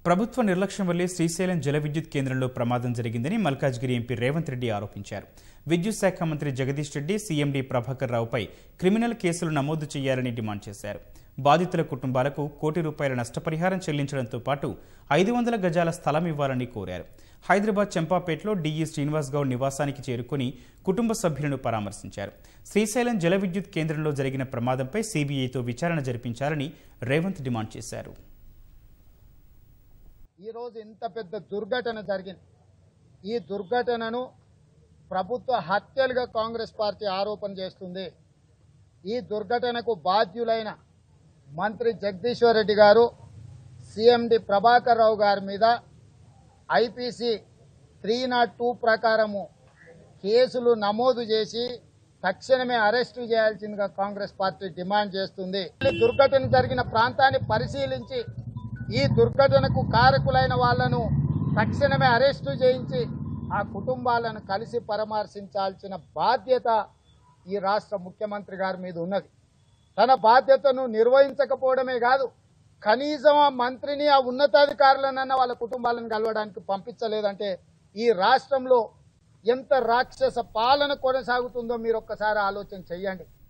ప్రభుత్వ నిర్లక్ష్యం వల్లే శ్రీశైలం జల విద్యుత్ కేంద్రంలో ప్రమాదం జరిగిందని మల్కాజ్గిరి ఎంపీ రేవంత్ రెడ్డి ఆరోపించారు విద్యుత్ శాఖ మంత్రి జగదీష్ రెడ్డి సీఎండీ ప్రభాకర్ రావుపై క్రిమినల్ కేసులు నమోదు చేయాలని డిమాండ్ చేశారు బాధితుల కుటుంబాలకు కోటి రూపాయల నష్టపరిహారం చెల్లించడంతో పాటు ఐదు వందల గజాల స్థలం ఇవ్వాలని కోరారు హైదరాబాద్ చెంపాపేటలో డీఈ శ్రీనివాస్ గౌడ్ నివాసానికి చేరుకుని కుటుంబ సభ్యులను పరామర్శించారు శ్రీశైలం జల విద్యుత్ కేంద్రంలో జరిగిన ప్రమాదంపై సీబీఐతో విచారణ జరిపించాలని రేవంత్ డిమాండ్ చేశారు ఈరోజు ఇంత పెద్ద దుర్ఘటన జరిగింది ఈ దుర్ఘటనను ప్రభుత్వ హత్యలుగా కాంగ్రెస్ పార్టీ ఆరోపణ చేస్తుంది ఈ దుర్ఘటనకు బాధ్యులైన మంత్రి జగదీశ్వర్ రెడ్డి గారు సిఎండి ప్రభాకర్ రావు గారి మీద ఐపీసీ త్రీ నాట్ టూ ప్రకారము కేసులు నమోదు చేసి తక్షణమే అరెస్టు చేయాల్సిందిగా కాంగ్రెస్ పార్టీ డిమాండ్ చేస్తుంది ఈ దుర్ఘటన జరిగిన ప్రాంతాన్ని పరిశీలించి ఈ దుర్ఘటనకు కారకులైన వాళ్లను తక్షణమే అరెస్టు చేయించి ఆ కుటుంబాలను కలిసి పరామర్శించాల్సిన బాధ్యత ఈ రాష్ట్ర ముఖ్యమంత్రి గారి మీద ఉన్నది తన బాధ్యతను నిర్వహించకపోవడమే కాదు కనీసం ఆ మంత్రిని ఆ ఉన్నతాధికారులనన్నా వాళ్ళ కుటుంబాలను కలవడానికి పంపించలేదంటే ఈ రాష్ట్రంలో ఎంత రాక్షస పాలన కొనసాగుతుందో మీరు ఒక్కసారి ఆలోచన చెయ్యండి